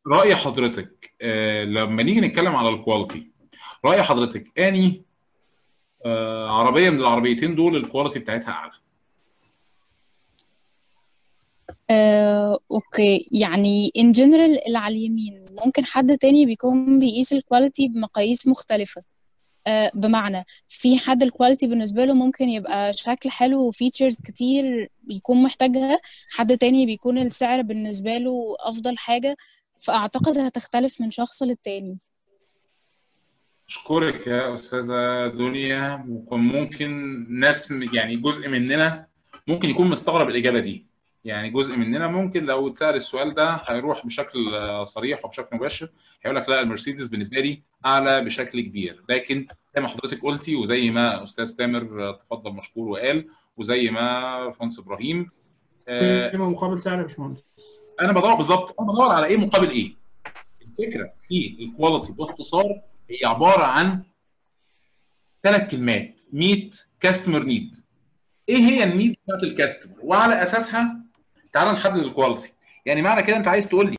رأي حضرتك آه لما نيجي نتكلم على الكواليتي رأي حضرتك اني آه عربية من العربيتين دول الكواليتي بتاعتها اعلى آه، اوكي يعني in general اللي على اليمين ممكن حد تاني بيكون بيقيس الكواليتي بمقاييس مختلفة آه، بمعنى في حد الكواليتي بالنسبة له ممكن يبقى شكل حلو وفيتشرز كتير يكون محتاجها حد تاني بيكون السعر بالنسبة له أفضل حاجة فأعتقد هتختلف من شخص للتاني أشكرك يا أستاذة دنيا وكان ممكن ناس م- يعني جزء مننا ممكن يكون مستغرب الإجابة دي يعني جزء مننا ممكن لو اتسأل السؤال ده هيروح بشكل آه، صريح وبشكل مباشر هيقول لك لا المرسيدس بالنسبة لي أعلى بشكل كبير لكن زي ما حضرتك قلتي وزي ما أستاذ تامر آه، تفضل مشكور وقال وزي ما فونس إبراهيم آه، قيمه مقابل سعر يا باشمهندس انا بدور بالظبط انا بدور على ايه مقابل ايه الفكره في الكواليتي باختصار هي عباره عن ثلاث كلمات ميت كاستمر نيد ايه هي النيد بتاعت الكاستمر وعلى اساسها تعال نحدد الكواليتي يعني معنى كده انت عايز تقول لي